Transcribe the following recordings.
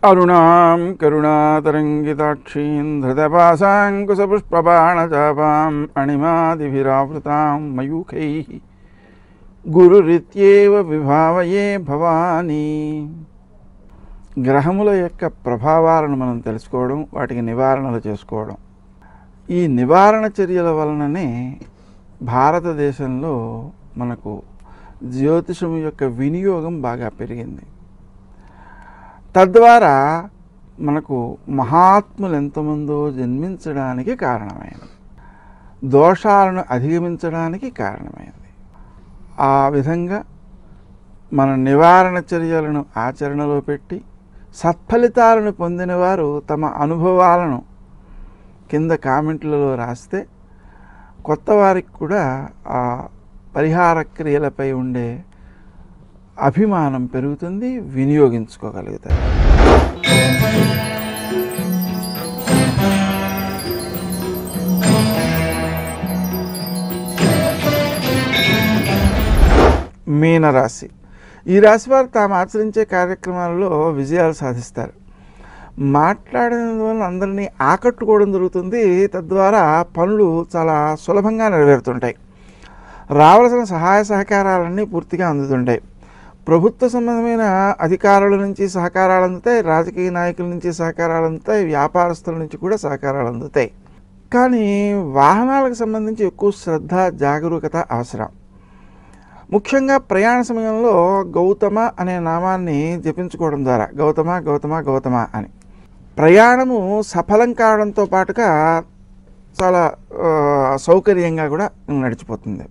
అరుణాం కరుణాతరంగితాక్షీం ధృతపాశాంకుశపుష్పబాణచాపాం అణిమాదిభిరావృతాం మయూఖై గురురిత్యేవ విభావయే భవానీ గ్రహముల యొక్క ప్రభావాలను మనం తెలుసుకోవడం వాటికి నివారణలు చేసుకోవడం ఈ నివారణ చర్యల వలననే భారతదేశంలో మనకు జ్యోతిషం యొక్క వినియోగం బాగా పెరిగింది తద్వారా మనకు మహాత్ములు ఎంతమందో జన్మించడానికి కారణమైనది దోషాలను అధిగమించడానికి కారణమైనది ఆ విధంగా మన నివారణ చర్యలను ఆచరణలో పెట్టి సత్ఫలితాలను పొందిన వారు తమ అనుభవాలను కింద కామెంట్లలో రాస్తే కొత్త వారికి కూడా ఆ పరిహార క్రియలపై ఉండే అభిమానం పెరుగుతుంది వినియోగించుకోగలుగుతారు మీనరాశి ఈ రాశి వారు తాము ఆచరించే కార్యక్రమాలలో విజయాలు సాధిస్తారు మాట్లాడిన వల్ల అందరినీ ఆకట్టుకోవడం జరుగుతుంది తద్వారా పనులు చాలా సులభంగా నెరవేరుతుంటాయి రావలసిన సహాయ సహకారాలన్నీ పూర్తిగా అందుతుంటాయి ప్రభుత్వ సంబంధమైన అధికారుల నుంచి సహకారాలు అందుతాయి రాజకీయ నాయకుల నుంచి సహకారాలు అందుతాయి వ్యాపారస్తుల నుంచి కూడా సహకారాలు అందుతాయి కానీ వాహనాలకు సంబంధించి ఎక్కువ శ్రద్ధ జాగరూకత అవసరం ముఖ్యంగా ప్రయాణ సమయంలో గౌతమ అనే నామాన్ని జపించుకోవడం ద్వారా గౌతమ గౌతమ గౌతమ అని ప్రయాణము సఫలం కావడంతో పాటుగా చాలా ఆ, సౌకర్యంగా కూడా నడిచిపోతుంది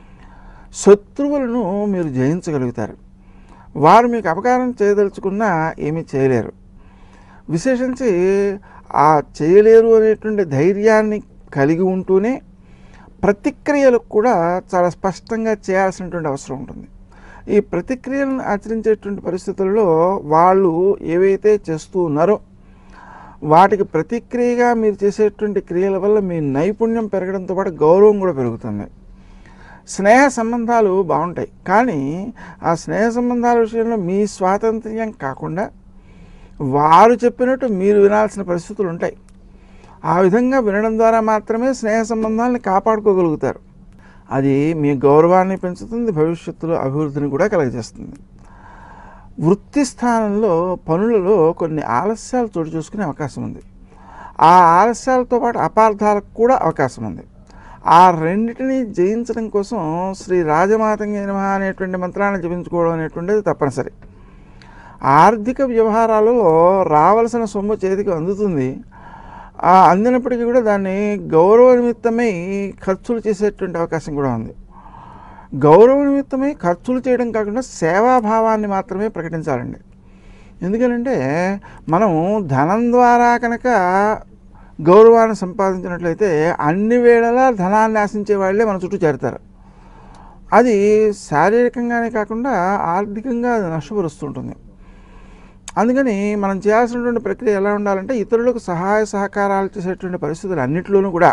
శత్రువులను మీరు జయించగలుగుతారు వారు మీకు అపకారం చేయదలుచుకున్నా ఏమీ చేయలేరు విశేషించి ఆ చేయలేరు అనేటువంటి ధైర్యాన్ని కలిగి ఉంటూనే ప్రతిక్రియలకు కూడా చాలా స్పష్టంగా చేయాల్సినటువంటి అవసరం ఉంటుంది ఈ ప్రతిక్రియలను ఆచరించేటువంటి పరిస్థితుల్లో వాళ్ళు ఏవైతే చేస్తూ ఉన్నారో వాటికి ప్రతిక్రియగా మీరు చేసేటువంటి క్రియల వల్ల మీ నైపుణ్యం పెరగడంతో పాటు గౌరవం కూడా పెరుగుతుంది స్నేహ సంబంధాలు బాగుంటాయి కానీ ఆ స్నేహ సంబంధాల విషయంలో మీ స్వాతంత్ర్యం కాకుండా వారు చెప్పినట్టు మీరు వినాల్సిన పరిస్థితులు ఉంటాయి ఆ విధంగా వినడం ద్వారా మాత్రమే స్నేహ సంబంధాలను కాపాడుకోగలుగుతారు అది మీ గౌరవాన్ని పెంచుతుంది భవిష్యత్తులో అభివృద్ధిని కూడా కలగజేస్తుంది వృత్తి స్థానంలో పనులలో కొన్ని ఆలస్యాలు చోటు చూసుకునే అవకాశం ఉంది ఆ ఆలస్యాలతో పాటు అపార్థాలకు కూడా అవకాశం ఉంది ఆ రెండింటిని జయించడం కోసం శ్రీ రాజమాతంగి నమః అనేటువంటి మంత్రాన్ని జపించుకోవడం అనేటువంటిది తప్పనిసరి ఆర్థిక వ్యవహారాలలో రావలసిన సొమ్ము చేతికి అందుతుంది ఆ అందినప్పటికీ కూడా దాన్ని గౌరవ నిమిత్తమై ఖర్చులు చేసేటువంటి అవకాశం కూడా ఉంది గౌరవ నిమిత్తమై ఖర్చులు చేయడం కాకుండా సేవాభావాన్ని మాత్రమే ప్రకటించాలండి ఎందుకనంటే మనం ధనం ద్వారా కనుక గౌరవాన్ని సంపాదించినట్లయితే అన్ని వేళలా ధనాన్ని ఆశించే వాళ్ళే మన చుట్టూ చేరుతారు అది శారీరకంగానే కాకుండా ఆర్థికంగా అది నష్టపరుస్తుంటుంది అందుకని మనం చేయాల్సినటువంటి ప్రక్రియ ఎలా ఉండాలంటే ఇతరులకు సహాయ సహకారాలు చేసేటువంటి పరిస్థితులు అన్నింటిలోనూ కూడా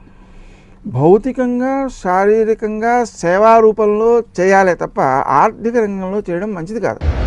భౌతికంగా శారీరకంగా సేవా రూపంలో చేయాలి తప్ప ఆర్థిక రంగంలో చేయడం మంచిది కాదు